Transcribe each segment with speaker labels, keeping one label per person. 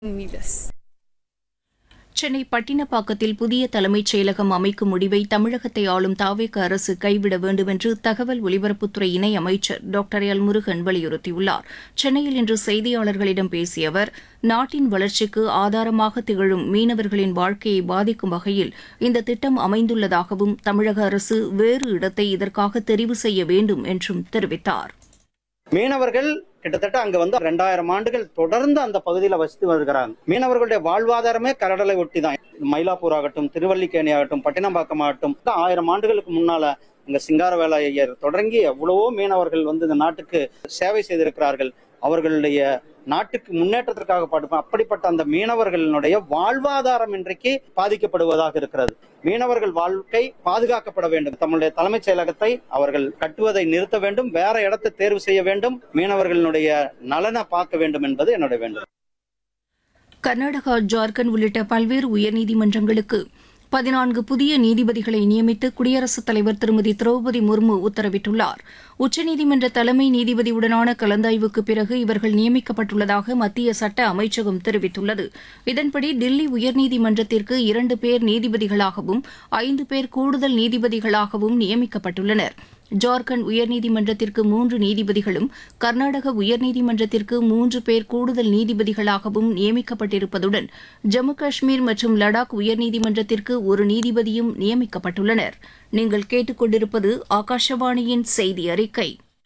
Speaker 1: Unidas.
Speaker 2: Chennai பட்டினப்பாக்கத்தில் புதிய தலைமைச் செயலகம் அமைக்கும் முடிவை தமிழகத்தை ஆளும் தாவேக அரசு கைவிட வேண்டுமென்று தகவல் ஒலிபரப்புத்துறை இணை அமைச்சர் டாக்டர் எல் முருகன் வலியுறுத்தியுள்ளார் சென்னையில் இன்று செய்தியாளர்களிடம் பேசிய அவர் நாட்டின் வளர்ச்சிக்கு ஆதாரமாக திகழும் மீனவர்களின் வாழ்க்கையை பாதிக்கும் வகையில் இந்த திட்டம் அமைந்துள்ளதாகவும் தமிழக அரசு வேறு இடத்தை இதற்காக தெரிவு செய்ய வேண்டும் என்றும் தெரிவித்தார்
Speaker 3: மீனவர்கள் கிட்டத்தட்ட அங்க வந்து ரெண்டாயிரம் ஆண்டுகள் தொடர்ந்து அந்த பகுதியில வசித்து வருகிறாங்க மீனவர்களுடைய வாழ்வாதாரமே கடலை ஒட்டி தான் மயிலாப்பூர் ஆகட்டும் திருவல்லிக்கேணி ஆகட்டும் பட்டினப்பாக்கம் ஆகட்டும் ஆயிரம் ஆண்டுகளுக்கு முன்னால அங்க சிங்காரவேல ஐயர் தொடங்கி எவ்வளவோ மீனவர்கள் வந்து இந்த நாட்டுக்கு சேவை செய்திருக்கிறார்கள் அவர்களுடைய நாட்டுக்கு முன்னேற்றத்திற்காக பாடுப்போம் அப்படிப்பட்ட அந்த மீனவர்களுடைய வாழ்வாதாரம் இன்றைக்கு பாதிக்கப்படுவதாக இருக்கிறது மீனவர்கள் வாழ்க்கை பாதுகாக்கப்பட வேண்டும் தம்முடைய தலைமைச் செயலகத்தை அவர்கள் கட்டுவதை நிறுத்த வேண்டும் வேற இடத்தை தேர்வு செய்ய வேண்டும் மீனவர்களுடைய நலனை பார்க்க வேண்டும் என்பது என்னுடைய வேண்டும்
Speaker 2: கர்நாடகா ஜார்க்கண்ட் உள்ளிட்ட பல்வேறு உயர்நீதிமன்றங்களுக்கு பதினான்கு புதிய நீதிபதிகளை நியமித்து குடியரசுத் தலைவர் திருமதி திரௌபதி முர்மு உத்தரவிட்டுள்ளார் உச்சநீதிமன்ற தலைமை நீதிபதியுடனான கலந்தாய்வுக்கு பிறகு இவர்கள் நியமிக்கப்பட்டுள்ளதாக மத்திய சட்ட அமைச்சகம் தெரிவித்துள்ளது இதன்படி தில்லி உயர்நீதிமன்றத்திற்கு இரண்டு பேர் நீதிபதிகளாகவும் ஐந்து பேர் கூடுதல் நீதிபதிகளாகவும் நியமிக்கப்பட்டுள்ளனர் ஜார்க்கண்ட் உயர்நீதிமன்றத்திற்கு மூன்று நீதிபதிகளும் கர்நாடக உயர்நீதிமன்றத்திற்கு மூன்று பேர் கூடுதல் நீதிபதிகளாகவும் நியமிக்கப்பட்டிருப்பதுடன் ஜம்மு காஷ்மீர் மற்றும் லடாக் உயர்நீதிமன்றத்திற்கு ஒரு நீதிபதியும் நியமிக்கப்பட்டுள்ளனர் நீங்கள் கேட்டுக்கொண்டிருப்பது ஆகாஷவாணியின் செய்தி அறிக்கை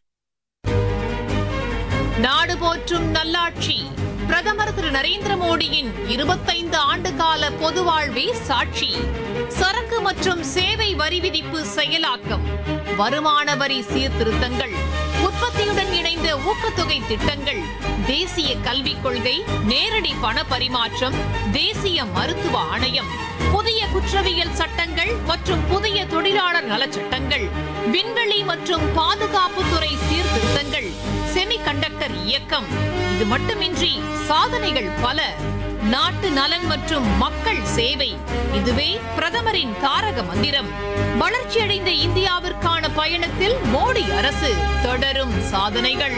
Speaker 4: நாடு போற்றும் நல்லாட்சி பிரதமர் திரு நரேந்திர மோடியின் இருபத்தைந்து ஆண்டு கால பொது வாழ்வே சாட்சி சரக்கு மற்றும் சேவை வரி விதிப்பு செயலாக்கம் வருமான வரி சீர்திருத்தங்கள் உற்பத்தியுடன் இணைந்த ஊக்கத்தொகை திட்டங்கள் தேசிய கல்விக் கொள்கை நேரடி பண பரிமாற்றம் தேசிய மருத்துவ ஆணையம் புதிய குற்றவியல் சட்டங்கள் மற்றும் புதிய தொழிலாளர் நலச்சட்டங்கள் விண்வெளி மற்றும் பாதுகாப்புத்துறை சீர்திருத்தங்கள் செமிகண்டக்டர் இயக்கம் இது மட்டுமின்றி சாதனைகள் பல நாட்டு நலன் மற்றும் மக்கள் சேவை இதுவே பிரதமரின் தாரக மந்திரம் வளர்ச்சியடைந்த இந்தியாவிற்கான பயணத்தில் மோடி அரசு தொடரும் சாதனைகள்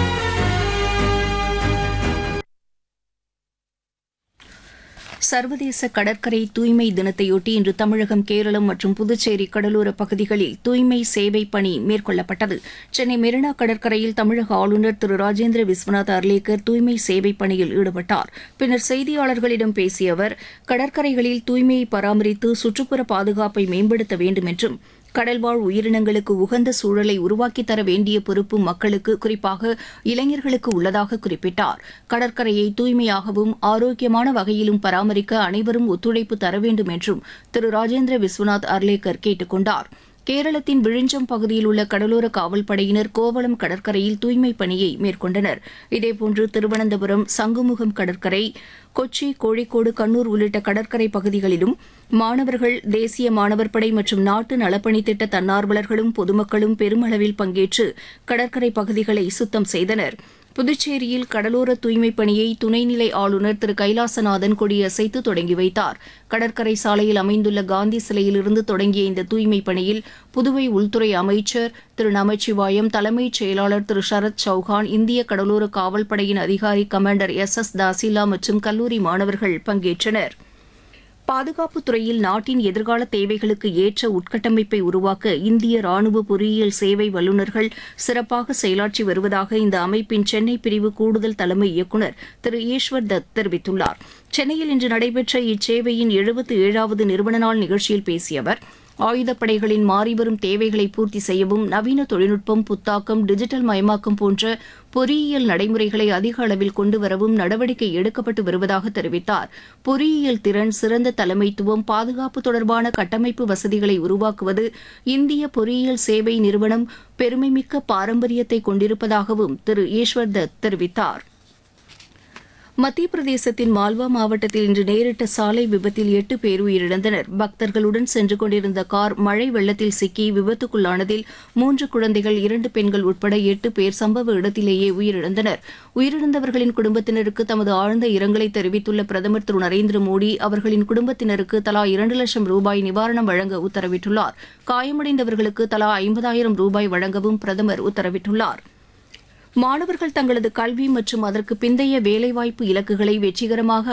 Speaker 2: சர்வதேச கடற்கரை தூய்மை தினத்தையொட்டி இன்று தமிழகம் கேரளம் மற்றும் புதுச்சேரி கடலோர பகுதிகளில் தூய்மை சேவை பணி மேற்கொள்ளப்பட்டது சென்னை மெரினா கடற்கரையில் தமிழக ஆளுநர் திரு ராஜேந்திர விஸ்வநாத் அர்லேக்கர் தூய்மை சேவை பணியில் ஈடுபட்டார் பின்னர் செய்தியாளர்களிடம் பேசிய அவர் கடற்கரைகளில் தூய்மையை பராமரித்து சுற்றுப்புற பாதுகாப்பை மேம்படுத்த வேண்டும் என்றும் கடல்வாழ் உயிரினங்களுக்கு உகந்த சூழலை உருவாக்கித் தர வேண்டிய பொறுப்பு மக்களுக்கு குறிப்பாக இளைஞர்களுக்கு உள்ளதாக குறிப்பிட்டார் கடற்கரையை தூய்மையாகவும் ஆரோக்கியமான வகையிலும் பராமரிக்க அனைவரும் ஒத்துழைப்பு தர வேண்டும் என்றும் திரு ராஜேந்திர விஸ்வநாத் அர்லேக்கர் கேட்டுக் கொண்டார் கேரளத்தின் விழிஞ்சம் பகுதியில் உள்ள கடலோர காவல்படையினர் கோவளம் கடற்கரையில் தூய்மை பணியை மேற்கொண்டனர் இதேபோன்று திருவனந்தபுரம் சங்குமுகம் கடற்கரை கொச்சி கோழிக்கோடு கண்ணூர் உள்ளிட்ட கடற்கரை பகுதிகளிலும் மாணவர்கள் தேசிய மாணவர் படை மற்றும் நாட்டு நலப்பணி திட்ட தன்னார்வலர்களும் பொதுமக்களும் பெருமளவில் பங்கேற்று கடற்கரை பகுதிகளை சுத்தம் செய்தனர் புதுச்சேரியில் கடலோர தூய்மைப் பணியை துணைநிலை ஆளுநர் திரு கைலாசநாதன் கொடியசைத்து தொடங்கி வைத்தார் கடற்கரை சாலையில் அமைந்துள்ள காந்தி சிலையிலிருந்து தொடங்கிய இந்த தூய்மைப் பணியில் புதுவை உள்துறை அமைச்சர் திரு நமச்சிவாயம் தலைமைச் செயலாளர் திரு சரத் சௌஹான் இந்திய கடலோர காவல்படையின் அதிகாரி கமாண்டர் எஸ் எஸ் தாசிலா மற்றும் கல்லூரி மாணவர்கள் பங்கேற்றனர் பாதுகாப்புத் துறையில் நாட்டின் எதிர்கால தேவைகளுக்கு ஏற்ற உட்கட்டமைப்பை உருவாக்க இந்திய ராணுவ பொறியியல் சேவை வல்லுநர்கள் சிறப்பாக செயலாற்றி வருவதாக இந்த அமைப்பின் சென்னை பிரிவு கூடுதல் தலைமை இயக்குநர் திரு ஈஸ்வர் தத் தெரிவித்துள்ளார் சென்னையில் இன்று நடைபெற்ற இச்சேவையின் எழுபத்து ஏழாவது நிறுவன நாள் நிகழ்ச்சியில் பேசிய அவர் ஆயுதப்படைகளின் மாறிவரும் தேவைகளை பூர்த்தி செய்யவும் நவீன தொழில்நுட்பம் புத்தாக்கம் டிஜிட்டல் மயமாக்கம் போன்ற பொறியியல் நடைமுறைகளை அதிக அளவில் கொண்டு வரவும் நடவடிக்கை எடுக்கப்பட்டு வருவதாக தெரிவித்தார் பொறியியல் திறன் சிறந்த தலைமைத்துவம் பாதுகாப்பு தொடர்பான கட்டமைப்பு வசதிகளை உருவாக்குவது இந்திய பொறியியல் சேவை நிறுவனம் பெருமைமிக்க பாரம்பரியத்தை கொண்டிருப்பதாகவும் திரு ஈஸ்வர் தத் தெரிவித்தார் மத்திய பிரதேசத்தின் மால்வா மாவட்டத்தில் இன்று நேரிட்ட சாலை விபத்தில் எட்டு பேர் உயிரிழந்தனர் பக்தர்களுடன் சென்று கொண்டிருந்த கார் மழை வெள்ளத்தில் சிக்கி விபத்துக்குள்ளானதில் மூன்று குழந்தைகள் இரண்டு பெண்கள் உட்பட எட்டு பேர் சம்பவ இடத்திலேயே உயிரிழந்தனர் உயிரிழந்தவர்களின் குடும்பத்தினருக்கு தமது ஆழ்ந்த இரங்கலை தெரிவித்துள்ள பிரதமர் திரு நரேந்திர மோடி அவர்களின் குடும்பத்தினருக்கு தலா இரண்டு லட்சம் ரூபாய் நிவாரணம் வழங்க உத்தரவிட்டுள்ளார் காயமடைந்தவர்களுக்கு தலா ஐம்பதாயிரம் ரூபாய் வழங்கவும் பிரதமர் உத்தரவிட்டுள்ளார் மாணவர்கள் தங்களது கல்வி மற்றும் அதற்கு பிந்தைய வேலைவாய்ப்பு இலக்குகளை வெற்றிகரமாக